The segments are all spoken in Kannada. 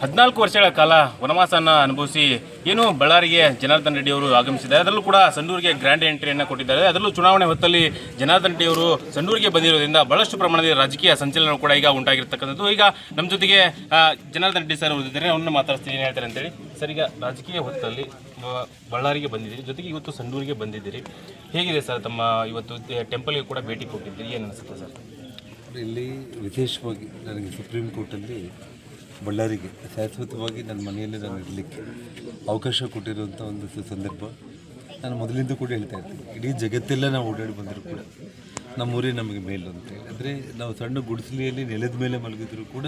ಹದಿನಾಲ್ಕು ವರ್ಷಗಳ ಕಾಲ ವನವಾಸನ ಅನುಭವಿಸಿ ಏನು ಬಳ್ಳಾರಿಗೆ ಜನಾರ್ದನ್ ರೆಡ್ಡಿ ಅವರು ಆಗಮಿಸಿದ್ದಾರೆ ಅದರಲ್ಲೂ ಕೂಡ ಸಂಡೂರಿಗೆ ಗ್ರ್ಯಾಂಡ್ ಎಂಟ್ರಿಯನ್ನು ಕೊಟ್ಟಿದ್ದಾರೆ ಅದರಲ್ಲೂ ಚುನಾವಣೆ ಹೊತ್ತಲ್ಲಿ ಜನಾರ್ದನ್ ರೆಡ್ಡಿ ಅವರು ಸಂಡೂರಿಗೆ ಬಂದಿರೋದ್ರಿಂದ ಬಹಳಷ್ಟು ಪ್ರಮಾಣದ ರಾಜಕೀಯ ಸಂಚಲನ ಕೂಡ ಈಗ ಉಂಟಾಗಿರ್ತಕ್ಕಂಥದ್ದು ಈಗ ನಮ್ಮ ಜೊತೆಗೆ ಆ, ಜನಾರ್ದನ್ ರೆಡ್ಡಿ ಸರ್ ಇದ್ದಾರೆ ಅವ್ರನ್ನ ಮಾತಾಡ್ತೀನಿ ಏನು ಹೇಳ್ತಾರೆ ಅಂತೇಳಿ ಸರ್ ಈಗ ರಾಜಕೀಯ ಹೊತ್ತಲ್ಲಿ ಬ- ಬಳ್ಳಾರಿಗೆ ಬಂದಿದ್ದೀರಿ ಜೊತೆಗೆ ಇವತ್ತು ಸಂಡೂರಿಗೆ ಬಂದಿದ್ದೀರಿ ಹೇಗಿದೆ ಸರ್ ತಮ್ಮ ಇವತ್ತು ಟೆಂಪಲ್ಗೆ ಕೂಡ ಭೇಟಿ ಕೊಟ್ಟಿದ್ದೀರಿ ಏನು ಅನಿಸುತ್ತೆ ಸರ್ ಇಲ್ಲಿ ವಿಶೇಷವಾಗಿ ನನಗೆ ಸುಪ್ರೀಂ ಕೋರ್ಟಲ್ಲಿ ಬಳ್ಳಾರಿಗೆ ಶಾಶ್ವತವಾಗಿ ನನ್ನ ಮನೆಯಲ್ಲಿ ನಾನು ಇರಲಿಕ್ಕೆ ಅವಕಾಶ ಕೊಟ್ಟಿರುವಂಥ ಒಂದು ಸು- ಸಂದರ್ಭ ನಾನು ಮೊದಲಿಂದ ಕೂಡ ಹೇಳ್ತಾ ಇರ್ತೀನಿ ಇಡೀ ಜಗತ್ತೆಲ್ಲ ನಾವು ಓಡಾಡಿ ಬಂದರೂ ಕೂಡ ನಮ್ಮೂರೇ ನಮಗೆ ಮೇಲು ಅಂತೇಳಿ ಅಂದರೆ ನಾವು ಸಣ್ಣ ಗುಡಿಸಲಿಯಲ್ಲಿ ನೆಲದ ಮೇಲೆ ಮಲಗಿದ್ರು ಕೂಡ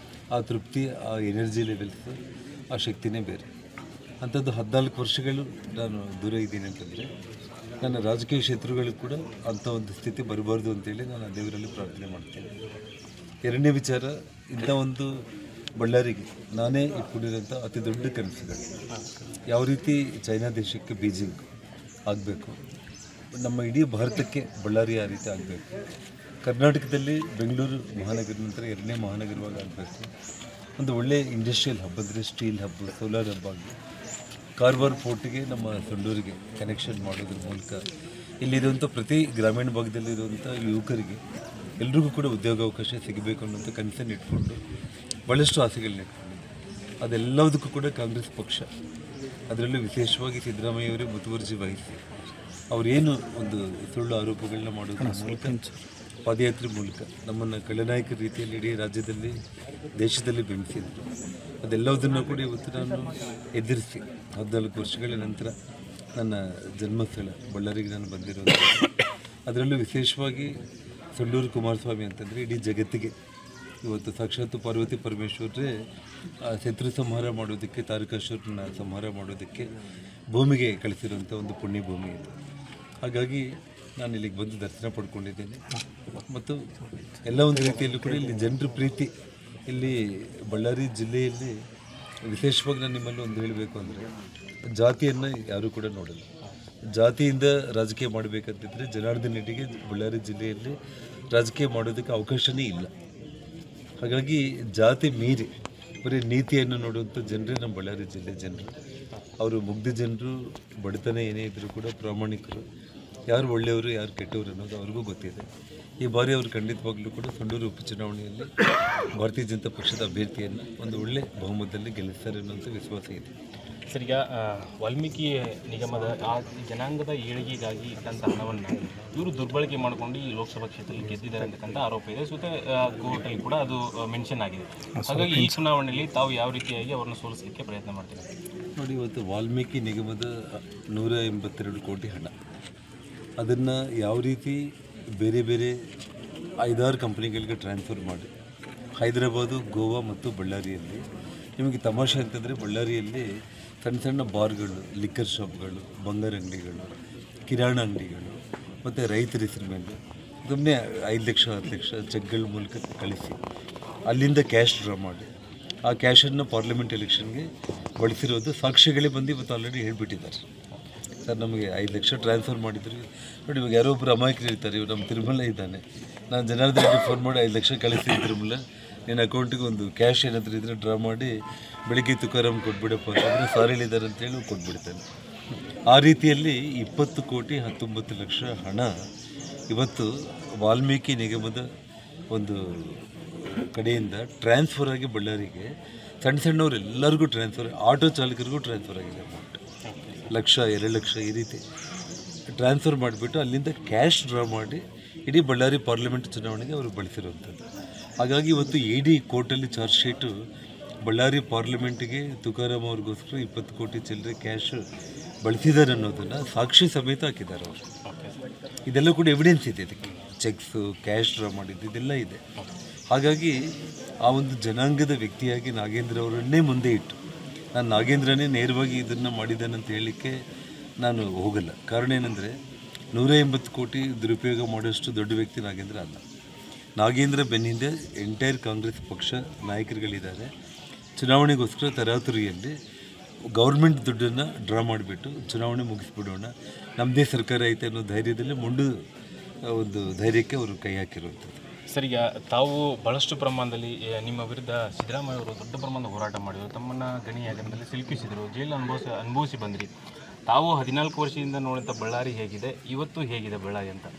ಆ ತೃಪ್ತಿ ಆ ಎನರ್ಜಿ ಲೆವೆಲ್ಸ್ ಆ ಶಕ್ತಿನೇ ಬೇರೆ ಅಂಥದ್ದು ಹದಿನಾಲ್ಕು ವರ್ಷಗಳು ನಾನು ದೂರ ಇದ್ದೀನಿ ಅಂತಂದರೆ ನನ್ನ ರಾಜಕೀಯ ಶತ್ರುಗಳು ಕೂಡ ಅಂಥ ಒಂದು ಸ್ಥಿತಿ ಬರಬಾರ್ದು ಅಂತೇಳಿ ನಾನು ಆ ದೇವರಲ್ಲಿ ಪ್ರಾರ್ಥನೆ ಮಾಡ್ತೇನೆ ಎರಡನೇ ವಿಚಾರ ಇಂಥ ಒಂದು ಬಳ್ಳಾರಿಗೆ ನಾನೇ ಇಟ್ಕೊಂಡಿರೋಂಥ ಅತಿ ದೊಡ್ಡ ಕನಸುಗಳು ಯಾವ ರೀತಿ ಚೈನಾ ದೇಶಕ್ಕೆ ಬೀಜಿಂಗ್ ಆಗಬೇಕು ನಮ್ಮ ಇಡೀ ಭಾರತಕ್ಕೆ ಬಳ್ಳಾರಿ ಆ ರೀತಿ ಆಗಬೇಕು ಕರ್ನಾಟಕದಲ್ಲಿ ಬೆಂಗಳೂರು ಮಹಾನಗರ ನಂತರ ಎರಡನೇ ಮಹಾನಗರವಾಗಿ ಆಗಬೇಕು ಒಂದು ಒಳ್ಳೆಯ ಇಂಡಸ್ಟ್ರಿಯಲ್ ಹಬ್ ಅಂದರೆ ಸ್ಟೀಲ್ ಹಬ್ ಸೋಲಾರ್ ಹಬ್ ಆಗಿ ಕಾರವಾರ ಪೋರ್ಟಿಗೆ ನಮ್ಮ ಸಂಡೂರಿಗೆ ಕನೆಕ್ಷನ್ ಮಾಡೋದ್ರ ಮೂಲಕ ಇಲ್ಲಿರುವಂಥ ಪ್ರತಿ ಗ್ರಾಮೀಣ ಭಾಗದಲ್ಲಿರುವಂಥ ಯುವಕರಿಗೆ ಎಲ್ರಿಗೂ ಕೂಡ ಉದ್ಯೋಗಾವಕಾಶ ಸಿಗಬೇಕು ಅನ್ನೋಂಥ ಕನಸನ್ನು ಇಟ್ಕೊಂಡು ಭಾಳಷ್ಟು ಆಸೆಗಳನ್ನ ಇಟ್ಕೊಂಡಿದ್ದೆ ಅದೆಲ್ಲದಕ್ಕೂ ಕೂಡ ಕಾಂಗ್ರೆಸ್ ಪಕ್ಷ ಅದರಲ್ಲೂ ವಿಶೇಷವಾಗಿ ಸಿದ್ದರಾಮಯ್ಯವರೇ ಮುತುವರ್ಜಿ ವಹಿಸಿ ಅವರೇನು ಒಂದು ಸುಳ್ಳು ಆರೋಪಗಳನ್ನ ಮಾಡೋದ್ರ ಮೂಲಕ ಪಾದಯಾತ್ರೆ ಮೂಲಕ ನಮ್ಮನ್ನು ಖಳನಾಯಕರ ರೀತಿಯಲ್ಲಿ ಇಡೀ ರಾಜ್ಯದಲ್ಲಿ ದೇಶದಲ್ಲಿ ಬಿಂಬಿಸಿದ್ರು ಅದೆಲ್ಲದನ್ನು ಕೂಡ ಇವತ್ತು ನಾನು ಎದುರಿಸಿ ಹದಿನಾಲ್ಕು ವರ್ಷಗಳ ನಂತರ ನನ್ನ ಜನ್ಮಸ್ಥಳ ಬಳ್ಳಾರಿಗೆ ನಾನು ಬಂದಿರೋದು ಅದರಲ್ಲೂ ವಿಶೇಷವಾಗಿ ಸಂಡೂರು ಕುಮಾರಸ್ವಾಮಿ ಅಂತಂದರೆ ಇಡೀ ಜಗತ್ತಿಗೆ ಇವತ್ತು ಸಾಕ್ಷಾತ್ ಪಾರ್ವತಿ ಪರಮೇಶ್ವರರೇ ಆ ಶತ್ರು ಸಂಹಾರ ಮಾಡೋದಕ್ಕೆ ತಾರಕಾಸುರನ ಸಂಹಾರ ಮಾಡೋದಕ್ಕೆ ಭೂಮಿಗೆ ಕಳಿಸಿರುವಂಥ ಒಂದು ಪುಣ್ಯ ಭೂಮಿ ಇದು ಹಾಗಾಗಿ ನಾನು ಇಲ್ಲಿಗೆ ಬಂದು ದರ್ಶನ ಪಡ್ಕೊಂಡಿದ್ದೇನೆ ಮತ್ತು ಎಲ್ಲ ಒಂದು ರೀತಿಯಲ್ಲೂ ಕೂಡ ಇಲ್ಲಿ ಜನರ ಪ್ರೀತಿ ಇಲ್ಲಿ ಬಳ್ಳಾರಿ ಜಿಲ್ಲೆಯಲ್ಲಿ ವಿಶೇಷವಾಗಿ ನಾನು ನಿಮ್ಮಲ್ಲಿ ಒಂದು ಹೇಳಬೇಕು ಅಂದರೆ ಜಾತಿಯನ್ನು ಯಾರೂ ಕೂಡ ನೋಡಲ್ಲ ಜಾತಿಯಿಂದ ರಾಜಕೀಯ ಮಾಡಬೇಕಂತಿದ್ರೆ ಜನಾರ್ದನ್ ರೆಡ್ಡಿಗೆ ಬಳ್ಳಾರಿ ಜಿಲ್ಲೆಯಲ್ಲಿ ರಾಜಕೀಯ ಮಾಡೋದಕ್ಕೆ ಅವಕಾಶನೇ ಇಲ್ಲ ಹಾಗಾಗಿ ಜಾತಿ ಮೀರಿ ಬರೀ ನೀತಿಯನ್ನು ನೋಡುವಂಥ ಜನರೇ ನಮ್ಮ ಬಳ್ಳಾರಿ ಜಿಲ್ಲೆ ಜನರು ಅವರು ಮುಗ್ಧ ಜನರು ಬಡತನ ಏನೇ ಇದ್ದರೂ ಕೂಡ ಪ್ರಾಮಾಣಿಕರು ಯಾರು ಒಳ್ಳೆಯವರು ಯಾರು ಕೆಟ್ಟವರು ಅನ್ನೋದು ಅವ್ರಿಗೂ ಗೊತ್ತಿದೆ ಈ ಬಾರಿ ಅವರು ಖಂಡಿತವಾಗ್ಲೂ ಕೂಡ ಸಂಡೂರು ಉಪಚುನಾವಣೆಯಲ್ಲಿ ಭಾರತೀಯ ಜನತಾ ಪಕ್ಷದ ಅಭ್ಯರ್ಥಿಯನ್ನು ಒಂದು ಒಳ್ಳೆ ಬಹುಮತದಲ್ಲಿ ಗೆಲ್ಲಿಸ್ತಾರೆ ಅನ್ನೋಂಥ ವಿಶ್ವಾಸ ಇದೆ ಸರ್ ಈಗ ಆ, ವಾಲ್ಮೀಕಿ ನಿಗಮದ ಆ ಜನಾಂಗದ ಏಳಿಗೆಗಾಗಿ ಇಟ್ಟಂಥ ಹಣವನ್ನು ಇವರು ದುರ್ಬಳಕೆ ಮಾಡಿಕೊಂಡು ಈ ಲೋಕಸಭಾ ಕ್ಷೇತ್ರದಲ್ಲಿ ಗೆದ್ದಿದ್ದಾರೆ ಅಂತಕ್ಕಂಥ ಆರೋಪ ಇದೆ ಸುತ್ತ ಕೋರ್ಟಲ್ಲಿ ಕೂಡ ಅದು ಮೆನ್ಷನ್ ಆಗಿದೆ ಹಾಗಾಗಿ ಈ ಚುನಾವಣೆಯಲ್ಲಿ ತಾವು ಯಾವ ರೀತಿಯಾಗಿ ಅವರನ್ನು ಸೋಲಿಸಲಿಕ್ಕೆ ಪ್ರಯತ್ನ ಮಾಡ್ತೀವಿ ನೋಡಿ ಇವತ್ತು ವಾಲ್ಮೀಕಿ ನಿಗಮದ ನೂರ ಎಂಬತ್ತೆರಡು ಕೋಟಿ ಹಣ ಅದನ್ನು ಯಾವ ರೀತಿ ಬೇರೆ ಬೇರೆ ಐದಾರು ಕಂಪ್ನಿಗಳಿಗೆ ಟ್ರಾನ್ಸ್ಫರ್ ಮಾಡಿ ಹೈದರಾಬಾದು ಗೋವಾ ಮತ್ತು ಬಳ್ಳಾರಿಯಲ್ಲಿ ನಿಮಗೆ ತಮಾಷೆ ಅಂತಂದರೆ ಬಳ್ಳಾರಿಯಲ್ಲಿ ಸಣ್ಣ ಸಣ್ಣ ಬಾರ್ಗಳು ಲಿಕ್ಕರ್ ಶಾಪ್ಗಳು ಬಂಗಾರ ಅಂಗಡಿಗಳು ಕಿರಾಣ ಅಂಗಡಿಗಳು ಮತ್ತು ರೈತರ ಹೆಸರು ಮೇಲೆ ಸುಮ್ಮನೆ ಐದು ಲಕ್ಷ ಹತ್ತು ಲಕ್ಷ ಚೆಕ್ಗಳ ಮೂಲಕ ಕಳಿಸಿ ಅಲ್ಲಿಂದ ಕ್ಯಾಶ್ ಡ್ರಾ ಮಾಡಿ ಆ ಕ್ಯಾಶನ್ನು ಪಾರ್ಲಿಮೆಂಟ್ ಎಲೆಕ್ಷನ್ಗೆ ಬಳಸಿರೋದು ಸಾಕ್ಷಿಗಳೇ ಬಂದು ಇವತ್ತು ಆಲ್ರೆಡಿ ಹೇಳ್ಬಿಟ್ಟಿದ್ದಾರೆ ಸರ್ ನಮಗೆ ಐದು ಲಕ್ಷ ಟ್ರಾನ್ಸ್ಫರ್ ಮಾಡಿದ್ರಿ ನೋಡಿ ಇವಾಗ ಯಾರೋ ಒಬ್ಬರು ಅಮಾಯಕರು ಇರ್ತಾರೆ ಇವ್ರು ನಮ್ಮ ತಿರುಮಲ ಇದ್ದಾನೆ ನಾನು ಜನಾರ್ದನ್ ರೆಡ್ಡಿ ಫೋನ್ ಮಾಡಿ ಐದು ಲಕ್ಷ ಕಳಿಸಿ ತಿರುಮಲ ನಿನ್ನ ಅಕೌಂಟಿಗೆ ಒಂದು ಕ್ಯಾಶ್ ಏನಾದರೂ ಇದ್ರೆ ಡ್ರಾ ಮಾಡಿ ಬೆಳಿಗ್ಗೆ ತುಕಾರಾಮ್ ಕೊಟ್ಬಿಡಪ್ಪ ಅಂತಂದರೆ ಸಾರ್ ಹೇಳಿದ್ದಾರೆ ಅಂತೇಳಿ ಕೊಟ್ಬಿಡ್ತಾನೆ ಆ ರೀತಿಯಲ್ಲಿ ಇಪ್ಪತ್ತು ಕೋಟಿ ಹತ್ತೊಂಬತ್ತು ಲಕ್ಷ ಹಣ ಇವತ್ತು ವಾಲ್ಮೀಕಿ ನಿಗಮದ ಒಂದು ಕಡೆಯಿಂದ ಟ್ರಾನ್ಸ್ಫರ್ ಆಗಿ ಬಳ್ಳಾರಿಗೆ ಸಣ್ಣ ಸಣ್ಣವ್ರು ಎಲ್ಲರಿಗೂ ಟ್ರಾನ್ಸ್ಫರ್ ಆಟೋ ಚಾಲಕರಿಗೂ ಟ್ರಾನ್ಸ್ಫರ್ ಆಗಿದೆ ಅಮೌಂಟ್ ಲಕ್ಷ ಎರಡು ಲಕ್ಷ ಈ ರೀತಿ ಟ್ರಾನ್ಸ್ಫರ್ ಮಾಡಿಬಿಟ್ಟು ಅಲ್ಲಿಂದ ಕ್ಯಾಶ್ ಡ್ರಾ ಮಾಡಿ ಇಡೀ ಬಳ್ಳಾರಿ ಪಾರ್ಲಿಮೆಂಟ್ ಚುನಾವಣೆಗೆ ಅವರು ಬಳಸಿರುವಂಥದ್ದು ಹಾಗಾಗಿ ಇವತ್ತು ಇ ಡಿ ಕೋರ್ಟಲ್ಲಿ ಚಾರ್ಜ್ ಶೀಟು ಬಳ್ಳಾರಿ ಪಾರ್ಲಿಮೆಂಟಿಗೆ ತುಕಾರಾಮ್ ಅವ್ರಿಗೋಸ್ಕರ ಇಪ್ಪತ್ತು ಕೋಟಿ ಚಿಲ್ಲರೆ ಕ್ಯಾಶ್ ಬಳಸಿದ್ದಾರೆ ಅನ್ನೋದನ್ನು ಸಾಕ್ಷಿ ಸಮೇತ ಹಾಕಿದ್ದಾರೆ ಅವರು ಇದೆಲ್ಲ ಕೂಡ ಎವಿಡೆನ್ಸ್ ಇದೆ ಇದಕ್ಕೆ ಚೆಕ್ಸು ಕ್ಯಾಶ್ ಡ್ರಾ ಮಾಡಿದ್ದು ಇದೆಲ್ಲ ಇದೆ ಹಾಗಾಗಿ ಆ ಒಂದು ಜನಾಂಗದ ವ್ಯಕ್ತಿಯಾಗಿ ನಾಗೇಂದ್ರ ಅವರನ್ನೇ ಮುಂದೆ ಇಟ್ಟು ನಾನು ನಾಗೇಂದ್ರನೇ ನೇರವಾಗಿ ಇದನ್ನು ಮಾಡಿದ್ದಾನೆ ಅಂತ ಹೇಳಲಿಕ್ಕೆ ನಾನು ಹೋಗಲ್ಲ ಕಾರಣ ಏನಂದರೆ ನೂರ ಎಂಬತ್ತು ಕೋಟಿ ದುರುಪಯೋಗ ಮಾಡೋಷ್ಟು ದೊಡ್ಡ ವ್ಯಕ್ತಿ ನಾಗೇಂದ್ರ ಅಲ್ಲ ನಾಗೇಂದ್ರ ಬೆನ್ನಿಂದ ಎಂಟೈರ್ ಕಾಂಗ್ರೆಸ್ ಪಕ್ಷ ನಾಯಕರುಗಳಿದ್ದಾರೆ ಚುನಾವಣೆಗೋಸ್ಕರ ತರಾತುರಿಯಲ್ಲಿ ಗೌರ್ಮೆಂಟ್ ದುಡ್ಡನ್ನು ಡ್ರಾ ಮಾಡಿಬಿಟ್ಟು ಚುನಾವಣೆ ಮುಗಿಸ್ಬಿಡೋಣ ನಮ್ಮದೇ ಸರ್ಕಾರ ಐತೆ ಅನ್ನೋ ಧೈರ್ಯದಲ್ಲಿ ಮುಂಡು ಆ, ಒಂದು ಧೈರ್ಯಕ್ಕೆ ಅವರು ಕೈ ಹಾಕಿರುವಂಥದ್ದು ಸರ್ ಈಗ ತಾವು ಬಹಳಷ್ಟು ಪ್ರಮಾಣದಲ್ಲಿ ಏ, ನಿಮ್ಮ ವಿರುದ್ಧ ಸಿದ್ದರಾಮಯ್ಯ ಅವರು ದೊಡ್ಡ ಪ್ರಮಾಣದ ಹೋರಾಟ ಮಾಡಿದರು ತಮ್ಮನ್ನ ಗಣಿ ಹಗರಣದಲ್ಲಿ ಸಿಲುಕಿಸಿದರು ಜೈಲು ಅನುಭವಿಸಿ ಅನುಭವಿಸಿ ಬಂದ್ರಿ ತಾವು ಹದಿನಾಲ್ಕು ವರ್ಷದಿಂದ ನೋಡಿದಂಥ ಬಳ್ಳಾರಿ ಹೇಗಿದೆ ಇವತ್ತು ಹೇಗಿದೆ ಬಳ್ಳಾರಿ ಅಂತ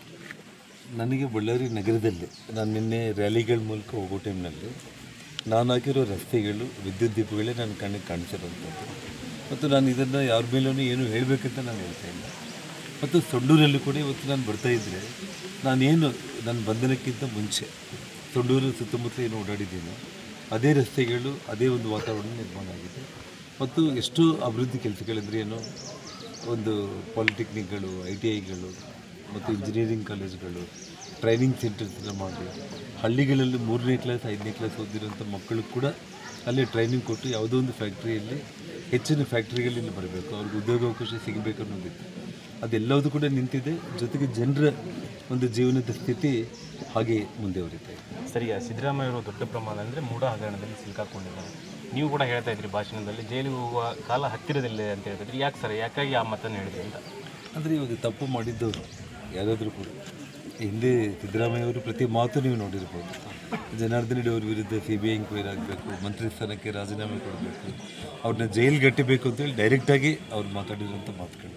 ನನಗೆ ಬಳ್ಳಾರಿ ನಗರದಲ್ಲಿ ನಾನು ನಿನ್ನೆ ರ್ಯಾಲಿಗಳ ಮೂಲಕ ಹೋಗೋ ಟೈಮ್ನಲ್ಲಿ ನಾನು ಹಾಕಿರೋ ರಸ್ತೆಗಳು ವಿದ್ಯುತ್ ದೀಪಗಳೇ ನನ್ನ ಕಣ್ಣಿಗೆ ಕಾಣಿಸಿರುವಂಥದ್ದು ಮತ್ತು ನಾನು ಇದನ್ನು ಯಾರ ಮೇಲೂ ಏನು ಹೇಳಬೇಕಂತ ನಾನು ಹೇಳ್ತಾ ಇಲ್ಲ ಮತ್ತು ಸೊಂಡೂರಲ್ಲಿ ಕೂಡ ಇವತ್ತು ನಾನು ಬರ್ತಾ ಇದ್ದರೆ ನಾನೇನು ನನ್ನ ಬಂಧನಕ್ಕಿಂತ ಮುಂಚೆ ಸೊಂಡೂರು ಸುತ್ತಮುತ್ತ ಏನು ಓಡಾಡಿದ್ದೀನಿ ಅದೇ ರಸ್ತೆಗಳು ಅದೇ ಒಂದು ವಾತಾವರಣ ನಿರ್ಮಾಣ ಆಗಿದೆ ಮತ್ತು ಎಷ್ಟೋ ಅಭಿವೃದ್ಧಿ ಕೆಲಸಗಳಂದ್ರೆ ಏನು ಒಂದು ಪಾಲಿಟೆಕ್ನಿಕ್ಗಳು ಐ ಟಿ ಐಗಳು ಮತ್ತು ಇಂಜಿನಿಯರಿಂಗ್ ಕಾಲೇಜ್ಗಳು ಟ್ರೈನಿಂಗ್ ಸೆಂಟರ್ಸ್ನ ಮಾಡಿ ಹಳ್ಳಿಗಳಲ್ಲಿ ಮೂರನೇ ಕ್ಲಾಸ್ ಐದನೇ ಕ್ಲಾಸ್ ಓದಿರೋಂಥ ಮಕ್ಕಳು ಕೂಡ ಅಲ್ಲೇ ಟ್ರೈನಿಂಗ್ ಕೊಟ್ಟು ಯಾವುದೋ ಒಂದು ಫ್ಯಾಕ್ಟ್ರಿಯಲ್ಲಿ ಹೆಚ್ಚಿನ ಫ್ಯಾಕ್ಟ್ರಿಗಳಲ್ಲಿ ಬರಬೇಕು ಅವ್ರಿಗೆ ಉದ್ಯೋಗಾವಕಾಶ ಸಿಗಬೇಕು ಅನ್ನೋದಿತ್ತು ಅದೆಲ್ಲವೂ ಕೂಡ ನಿಂತಿದೆ ಜೊತೆಗೆ ಜನರ ಒಂದು ಜೀವನದ ಸ್ಥಿತಿ ಹಾಗೆ ಮುಂದೆ ಹೊರಿತಾ ಇದೆ ಸರ್ ಈಗ ಸಿದ್ದರಾಮಯ್ಯ ಅವರು ದೊಡ್ಡ ಪ್ರಮಾಣ ಅಂದರೆ ಮೂಢ ಹಗರಣದಲ್ಲಿ ಸಿಲುಕಾಕೊಂಡಿದ್ದಾರೆ ನೀವು ಕೂಡ ಹೇಳ್ತಾ ಇದ್ರಿ ಭಾಷಣದಲ್ಲಿ ಜೈಲಿಗೆ ಹೋಗುವ ಕಾಲ ಹತ್ತಿರದಲ್ಲೇ ಅಂತ ಹೇಳ್ತಿದ್ರಿ ಯಾಕೆ ಸರ್ ಯಾಕಾಗಿ ಆ ಮಾತನ್ನು ಹೇಳಿದ್ರಿ ಅಂತ ಅಂದರೆ ಇವಾಗ ತಪ್ಪು ಮಾಡಿದ್ದವರು ಯಾರಾದರೂ ಕೂಡ ಹಿಂದೆ ಸಿದ್ದರಾಮಯ್ಯ ಅವರು ಪ್ರತಿ ಮಾತು ನೀವು ನೋಡಿರ್ಬೋದು ಜನಾರ್ದನ್ ರೆಡ್ಡಿ ಅವ್ರ ವಿರುದ್ಧ ಸಿ ಬಿ ಐ ಎಂಕ್ವೈರಿ ಆಗಬೇಕು ಮಂತ್ರಿ ಸ್ಥಾನಕ್ಕೆ ರಾಜೀನಾಮೆ ಕೊಡಬೇಕು ಅವ್ರನ್ನ ಜೈಲ್ಗೆ ಗಟ್ಟಿಬೇಕು ಅಂತೇಳಿ ಡೈರೆಕ್ಟಾಗಿ ಅವ್ರು ಮಾತಾಡಿರೋಂಥ ಮಾತುಗಳು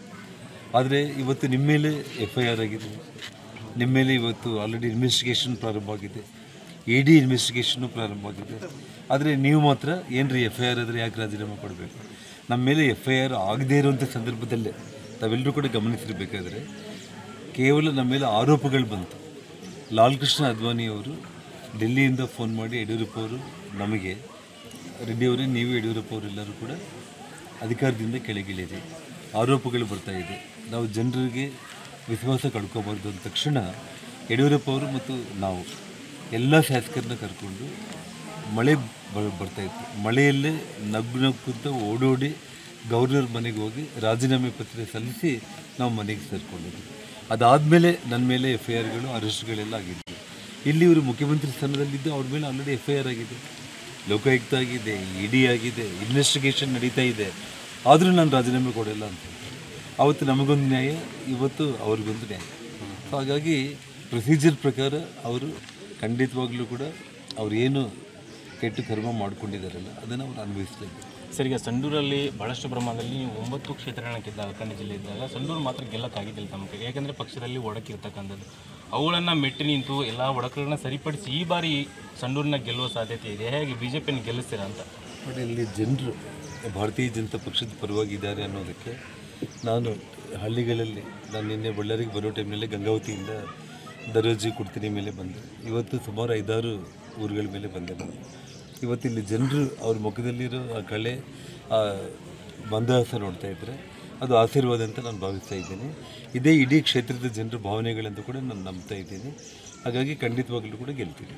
ಆದರೆ ಇವತ್ತು ನಿಮ್ಮ ಮೇಲೆ ಎಫ್ ಐ ಆರ್ ಆಗಿದೆ ನಿಮ್ಮ ಮೇಲೆ ಇವತ್ತು ಆಲ್ರೆಡಿ ಇನ್ವೆಸ್ಟಿಗೇಷನ್ ಪ್ರಾರಂಭ ಆಗಿದೆ ಇ ಡಿ ಇನ್ವೆಸ್ಟಿಗೇಷನ್ನು ಪ್ರಾರಂಭ ಆಗಿದೆ ಆದರೆ ನೀವು ಮಾತ್ರ ಏನ್ರಿ ಎಫ್ ಐ ಆರ್ ಆದರೆ ಯಾಕೆ ರಾಜೀನಾಮೆ ಕೊಡಬೇಕು ನಮ್ಮ ಮೇಲೆ ಎಫ್ ಐ ಆರ್ ಆಗದೇ ಇರುವಂಥ ಸಂದರ್ಭದಲ್ಲೇ ತಾವೆಲ್ಲರೂ ಕೂಡ ಗಮನಿಸಿರಬೇಕಾದ್ರೆ ಕೇವಲ ನಮ್ಮ ಮೇಲೆ ಆರೋಪಗಳು ಬಂತು ಲಾಲ್ ಕೃಷ್ಣ ಅದ್ವಾನಿ ಅವರು ಡೆಲ್ಲಿಯಿಂದ ಫೋನ್ ಮಾಡಿ ಯಡಿಯೂರಪ್ಪ ಅವರು ನಮಗೆ ರೆಡ್ಡಿ ಅವರೇ ನೀವು ಯಡಿಯೂರಪ್ಪ ಅವರೆಲ್ಲರೂ ಕೂಡ ಅಧಿಕಾರದಿಂದ ಕೆಳಗಿಳಿರಿ ಆರೋಪಗಳು ಬರ್ತಾ ಇದೆ ನಾವು ಜನರಿಗೆ ವಿಶ್ವಾಸ ಕಳ್ಕೊಬಾರ್ದು ಅಂದ ತಕ್ಷಣ ಯಡಿಯೂರಪ್ಪ ಅವರು ಮತ್ತು ನಾವು ಎಲ್ಲ ಶಾಸಕರನ್ನ ಕರ್ಕೊಂಡು ಮಳೆ ಬ- ಬರ್ತಾ ಇತ್ತು ಮಳೆಯಲ್ಲೇ ನಗ್ಗು ನಗ್ಗುಂತ ಓಡೋಡಿ ಗವರ್ನರ್ ಮನೆಗೆ ಹೋಗಿ ರಾಜೀನಾಮೆ ಪತ್ರ ಸಲ್ಲಿಸಿ ನಾವು ಮನೆಗೆ ಸೇರಿಕೊಂಡಿದ್ವಿ ಅದಾದಮೇಲೆ ನನ್ನ ಮೇಲೆ ಎಫ್ ಐ ಆರ್ಗಳು ಅರೆಸ್ಟ್ಗಳೆಲ್ಲ ಆಗಿದ್ದು ಇಲ್ಲಿ ಇವರು ಮುಖ್ಯಮಂತ್ರಿ ಸ್ಥಾನದಲ್ಲಿದ್ದು ಅವ್ರ ಮೇಲೆ ಆಲ್ರೆಡಿ ಎಫ್ ಐ ಆರ್ ಆಗಿದೆ ಲೋಕಾಯುಕ್ತ ಆಗಿದೆ ಇ ಡಿ ಆಗಿದೆ ಇನ್ವೆಸ್ಟಿಗೇಷನ್ ನಡೀತಾ ಇದೆ ಆದರೂ ನಾನು ರಾಜೀನಾಮೆ ಕೊಡಲ್ಲ ಅಂತ ಹೇಳ್ತಾರೆ ಅವತ್ತು ನಮಗೊಂದು ನ್ಯಾಯ ಇವತ್ತು ಅವ್ರಿಗೊಂದು ನ್ಯಾಯ ಸೊ ಹಾಗಾಗಿ ಪ್ರೊಸೀಜರ್ ಪ್ರಕಾರ ಅವರು ಖಂಡಿತವಾಗ್ಲೂ ಕೂಡ ಅವ್ರು ಏನು ಕೆಟ್ಟ ಕರ್ಮ ಮಾಡ್ಕೊಂಡಿದ್ದಾರಲ್ಲ ಅದನ್ನು ಅವ್ರು ಅನುಭವಿಸಲೇಬೇಕು ಸರ್ ಈಗ ಸಂಡೂರಲ್ಲಿ ಬಹಳಷ್ಟು ಪ್ರಮಾಣದಲ್ಲಿ ನೀವು ಒಂಬತ್ತು ಕ್ಷೇತ್ರಗಳನ್ನ ಗೆದ್ದಾಗ ಕನ್ನಡ ಜಿಲ್ಲೆ ಇದ್ದಾಗ ಸಂಡೂರು ಮಾತ್ರ ಗೆಲ್ಲಕ್ಕಾಗಿದ್ದಿಲ್ಲ ತಮ್ಮ ಕೈಗೆ ಯಾಕಂದರೆ ಪಕ್ಷದಲ್ಲಿ ಒಡಕಿರ್ತಕ್ಕಂಥದ್ದು ಅವುಗಳನ್ನು ಮೆಟ್ಟಿ ನಿಂತು ಎಲ್ಲ ಒಡಕುಗಳನ್ನ ಸರಿಪಡಿಸಿ ಈ ಬಾರಿ ಸಂಡೂರಿನ ಗೆಲ್ಲುವ ಸಾಧ್ಯತೆ ಇದೆ ಹೇಗೆ ಬಿ ಜೆ ಪಿಯನ್ನು ಗೆಲ್ಲಿಸ್ತೀರಾ ಅಂತ ಬಟ್ ಇಲ್ಲಿ ಜನರು ಭಾರತೀಯ ಜನತಾ ಪಕ್ಷದ ಪರವಾಗಿದ್ದಾರೆ ಅನ್ನೋದಕ್ಕೆ ನಾನು ಹಳ್ಳಿಗಳಲ್ಲಿ ನಾನು ನಿನ್ನೆ ಬಳ್ಳಾರಿಗೆ ಬರೋ ಟೈಮ್ನಲ್ಲಿ ಗಂಗಾವತಿಯಿಂದ ದರೋಜಿ ಕುಡ್ತಿನಿ ಮೇಲೆ ಬಂದೆ ಇವತ್ತು ಸುಮಾರು ಐದಾರು ಊರುಗಳ ಮೇಲೆ ಬಂದೆ ನಾನು ಇವತ್ತು ಇಲ್ಲಿ ಜನರು ಅವ್ರ ಮುಖದಲ್ಲಿರೋ ಆ ಕಳೆ ಆ ಮಂದಹಾಸ ನೋಡ್ತಾ ಇದ್ದರೆ ಅದು ಆಶೀರ್ವಾದ ಅಂತ ನಾನು ಭಾವಿಸ್ತಾ ಇದ್ದೀನಿ ಇದೇ ಇಡೀ ಕ್ಷೇತ್ರದ ಜನರ ಭಾವನೆಗಳಂತ ಕೂಡ ನಾನು ನಂಬ್ತಾ ಇದ್ದೀನಿ ಹಾಗಾಗಿ ಖಂಡಿತವಾಗ್ಲೂ ಕೂಡ ಗೆಲ್ತೀನಿ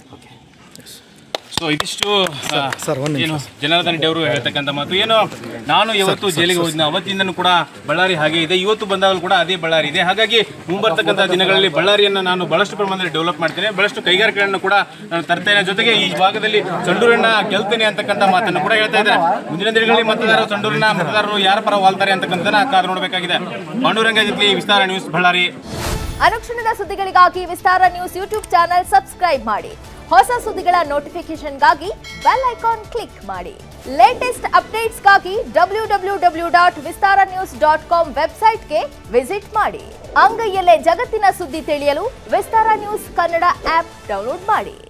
ಸೊ ಇದಿಷ್ಟು ಆ, ಏನು ಜನಾರ್ದನ್ ರೆಡ್ಡಿ ಅವರು ಹೇಳ್ತಕ್ಕಂಥ ಮಾತು ಏನು ನಾನು ಇವತ್ತು ಜೈಲಿಗೆ ಹೋಗಿದ್ದೆ ಅವತ್ತಿಂದನೂ ಕೂಡ ಬಳ್ಳಾರಿ ಹಾಗೆ ಇದೆ ಇವತ್ತು ಬಂದಾಗಲೂ ಕೂಡ ಅದೇ ಬಳ್ಳಾರಿ ಇದೆ ಹಾಗಾಗಿ ಮುಂಬರ್ತಕ್ಕಂಥ ದಿನಗಳಲ್ಲಿ ಬಳ್ಳಾರಿಯನ್ನು ನಾನು ಬಹಳಷ್ಟು ಪ್ರಮಾಣದಲ್ಲಿ ಡೆವಲಪ್ ಮಾಡ್ತೇನೆ ಬಹಳಷ್ಟು ಕೈಗಾರಿಕೆಗಳನ್ನು ಕೂಡ ನಾನು ತರ್ತೇನೆ ಜೊತೆಗೆ ಈ ಭಾಗದಲ್ಲಿ ಸಂಡೂರನ್ನ ಗೆಲ್ತೇನೆ ಅಂತಕ್ಕಂಥ ಮಾತನ್ನು ಕೂಡ ಹೇಳ್ತಾ ಇದ್ದಾರೆ ಮುಂದಿನ ದಿನಗಳಲ್ಲಿ ಮತದಾರರು ಸಂಡೂರಿನ ಮತದಾರರು ಯಾರ ಪರ ವಾಲ್ತಾರೆ ಅಂತಕ್ಕಂಥದ್ದನ್ನ ಕಾದು ನೋಡಬೇಕಾಗಿದೆ ಪಾಂಡುರಂಗ ಜೊತೆ ವಿಸ್ತಾರ ನ್ಯೂಸ್ ಬಳ್ಳಾರಿ ಅನುಕ್ಷಣದ ಸುದ್ದಿಗಳಿಗಾಗಿ Vistara news YouTube channel subscribe ಮಾಡಿ ಹೊಸ ಸುದ್ದಿಗಳ ನೋಟಿಫಿಕೇಶನ್ಗಾಗಿ ಬೆಲ್ ಐಕಾನ್ ಕ್ಲಿಕ್ ಮಾಡಿ ಲೇಟೆಸ್ಟ್ ಅಪ್ಡೇಟ್ಸ್ಗಾಗಿ W W W dot Vistara news dot com ವೆಬ್ಸೈಟ್ಗೆ ವಿಸಿಟ್ ಮಾಡಿ ಅಂಗೈಯಲ್ಲೇ ಜಗತ್ತಿನ ಸುದ್ದಿ ತಿಳಿಯಲು Vistara news Kannada app download ಮಾಡಿ